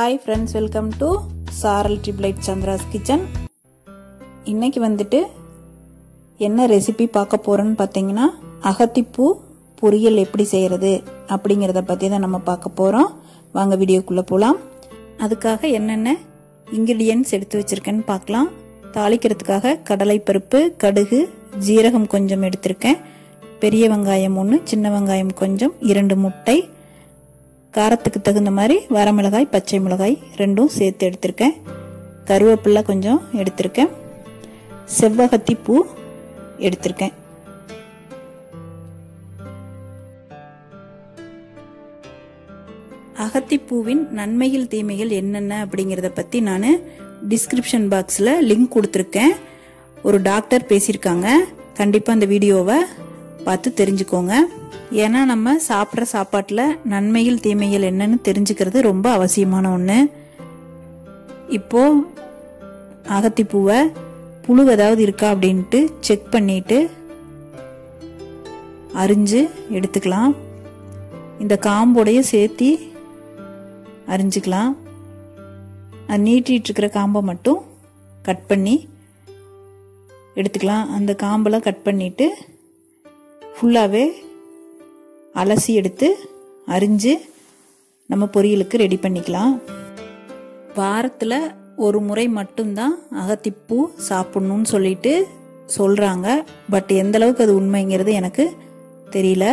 hi friends welcome to சாரல் ட்ரிப்லைட் Chandra's kitchen இன்னைக்கு வந்துட்டு என்ன ரெசிபி பார்க்க போகிறோன்னு பார்த்தீங்கன்னா அகத்திப்பூ பொரியல் எப்படி செய்கிறது அப்படிங்கிறத பற்றி தான் நம்ம பார்க்க போகிறோம் வாங்க வீடியோக்குள்ளே போகலாம் அதுக்காக என்னென்ன இன்கிரிடியன்ஸ் எடுத்து வச்சுருக்கேன்னு பார்க்கலாம் தாளிக்கிறதுக்காக கடலைப்பருப்பு கடுகு ஜீரகம் கொஞ்சம் எடுத்திருக்கேன் பெரிய வெங்காயம் ஒன்று சின்ன வெங்காயம் கொஞ்சம் இரண்டு முட்டை காரத்துக்கு தகுந்த மாதிரி வரமிளகாய் பச்சை மிளகாய் ரெண்டும் சேர்த்து எடுத்திருக்கேன் கருவேப்பிலை கொஞ்சம் எடுத்திருக்கேன் செவ்வகத்தி பூ எடுத்திருக்கேன் அகத்திப்பூவின் நன்மைகள் தீமைகள் என்னென்ன அப்படிங்கிறத பற்றி நான் டிஸ்கிரிப்ஷன் பாக்ஸில் லிங்க் கொடுத்துருக்கேன் ஒரு டாக்டர் பேசியிருக்காங்க கண்டிப்பாக அந்த வீடியோவை பார்த்து தெரிஞ்சுக்கோங்க ஏன்னா நம்ம சாப்பிட்ற சாப்பாட்டில் நன்மைகள் தீமைகள் என்னன்னு தெரிஞ்சுக்கிறது ரொம்ப அவசியமான ஒன்று இப்போ அகத்திப்பூவை புழு ஏதாவது இருக்கா அப்படின்ட்டு செக் பண்ணிட்டு அரிஞ்சு எடுத்துக்கலாம் இந்த காம்போடைய சேர்த்தி அரிஞ்சுக்கலாம் அது நீட்டிட்டு இருக்கிற காம்பை மட்டும் கட் பண்ணி எடுத்துக்கலாம் அந்த காம்பெல்லாம் கட் பண்ணிட்டு ஃபுல்லாகவே அலசி எடுத்து அரிஞ்சு நம்ம பொரியலுக்கு ரெடி பண்ணிக்கலாம் வாரத்தில் ஒரு முறை மட்டும்தான் அகத்திப்பூ சாப்பிட்ணுன்னு சொல்லிட்டு சொல்கிறாங்க பட் எந்த அளவுக்கு அது உண்மைங்கிறது எனக்கு தெரியல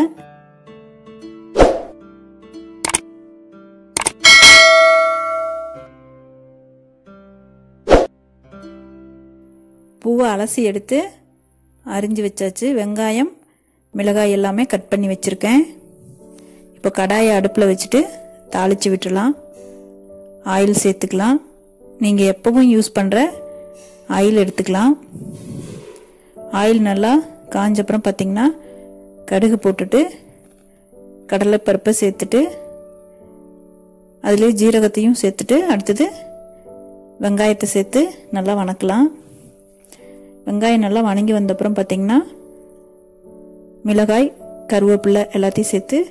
பூவை அலசி எடுத்து அரிஞ்சு வச்சாச்சு வெங்காயம் மிளகாய் எல்லாமே கட் பண்ணி வச்சுருக்கேன் இப்போ கடாயை அடுப்பில் வச்சுட்டு தாளித்து விட்டுடலாம் ஆயில் சேர்த்துக்கலாம் நீங்கள் எப்பவும் யூஸ் பண்ணுற ஆயில் எடுத்துக்கலாம் ஆயில் நல்லா காஞ்சப்புறம் பார்த்தீங்கன்னா கடுகு போட்டுட்டு கடலைப்பருப்பை சேர்த்துட்டு அதிலே ஜீரகத்தையும் சேர்த்துட்டு அடுத்தது வெங்காயத்தை சேர்த்து நல்லா வணக்கலாம் வெங்காயம் நல்லா வணங்கி வந்தப்புறம் பார்த்தீங்கன்னா மிளகாய் கருவேப்பிலை எல்லாத்தையும் சேர்த்து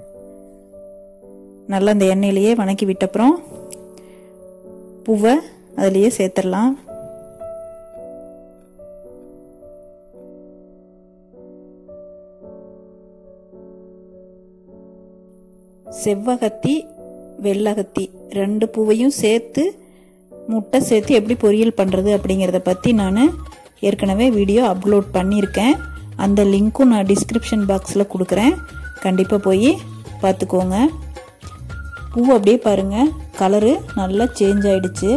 நல்லா அந்த எண்ணெயிலேயே வணக்கி விட்டப்புறம் பூவை அதுலேயே சேர்த்துடலாம் செவ்வகத்தி வெள்ளகத்தி ரெண்டு பூவையும் சேர்த்து முட்டை சேர்த்து எப்படி பொரியல் பண்ணுறது அப்படிங்கிறத பற்றி நான் ஏற்கனவே வீடியோ அப்லோட் பண்ணியிருக்கேன் அந்த லிங்க்கும் நான் டிஸ்கிரிப்ஷன் பாக்ஸில் கொடுக்குறேன் கண்டிப்பாக போய் பார்த்துக்கோங்க பூ அப்படியே பாருங்கள் கலரு நல்லா சேஞ்ச் ஆயிடுச்சு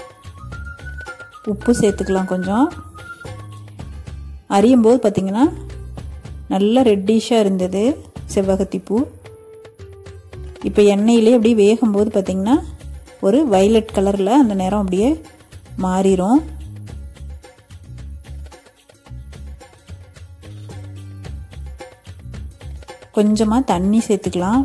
உப்பு சேர்த்துக்கலாம் கொஞ்சம் அறியும் போது பார்த்திங்கன்னா நல்லா ரெட்டிஷாக இருந்தது செவ்வகத்தி பூ இப்போ எண்ணெயிலே அப்படியே வேகும்போது பார்த்திங்கன்னா ஒரு வைலட் கலரில் அந்த நேரம் அப்படியே மாறிடும் கொஞ்சமாக தண்ணி சேர்த்துக்கலாம்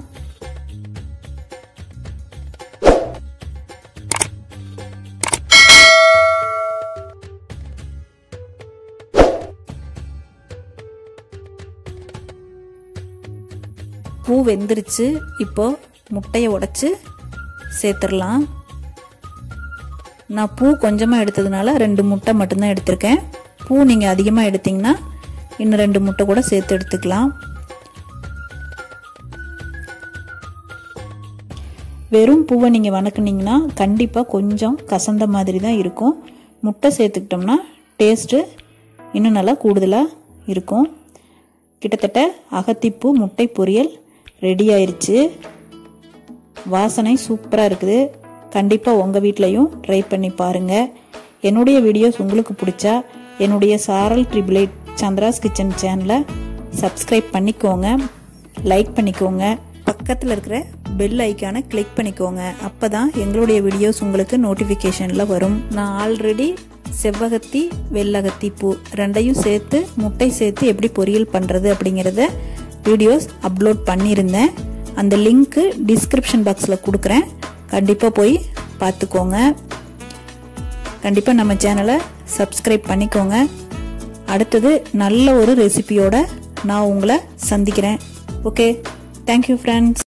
பூ வெந்துருச்சு இப்போ முட்டையை உடச்சி சேர்த்துடலாம் நான் பூ கொஞ்சமாக எடுத்ததுனால ரெண்டு முட்டை மட்டும்தான் எடுத்திருக்கேன் பூ நீங்கள் அதிகமாக எடுத்திங்கன்னா இன்னும் ரெண்டு முட்டை கூட சேர்த்து எடுத்துக்கலாம் வெறும் பூவை நீங்கள் வணக்குனீங்கன்னா கண்டிப்பாக கொஞ்சம் கசந்த மாதிரி தான் இருக்கும் முட்டை சேர்த்துக்கிட்டோம்னா டேஸ்ட்டு இன்னும் நல்லா கூடுதலாக இருக்கும் கிட்டத்தட்ட அகத்திப்பூ முட்டை பொரியல் ரெடி ஆயிடுச்சு வாசனை சூப்பராக இருக்குது கண்டிப்பாக உங்கள் வீட்லேயும் ட்ரை பண்ணி பாருங்கள் என்னுடைய வீடியோஸ் உங்களுக்கு பிடிச்சா என்னுடைய சாரல் ட்ரிபிளைட் சந்திராஸ் கிச்சன் சேனலை சப்ஸ்கிரைப் பண்ணிக்கோங்க லைக் பண்ணிக்கோங்க பக்கத்தில் இருக்கிற பெல் ஐக்கானை கிளிக் பண்ணிக்கோங்க அப்போ தான் எங்களுடைய வீடியோஸ் உங்களுக்கு நோட்டிஃபிகேஷனில் வரும் நான் ஆல்ரெடி செவ்வகத்தி வெள்ளகத்தி பூ ரெண்டையும் சேர்த்து முட்டை சேர்த்து எப்படி பொரியல் பண்ணுறது அப்படிங்கிறத வீடியோஸ் அப்லோட் பண்ணியிருந்தேன் அந்த லிங்க்கு டிஸ்கிரிப்ஷன் பாக்ஸில் கொடுக்குறேன் கண்டிப்பாக போய் பார்த்துக்கோங்க கண்டிப்பாக நம்ம சேனலை சப்ஸ்கிரைப் பண்ணிக்கோங்க அடுத்தது நல்ல ஒரு ரெசிபியோட நான் உங்களை சந்திக்கிறேன் ஓகே தேங்க்யூ ஃப்ரெண்ட்ஸ்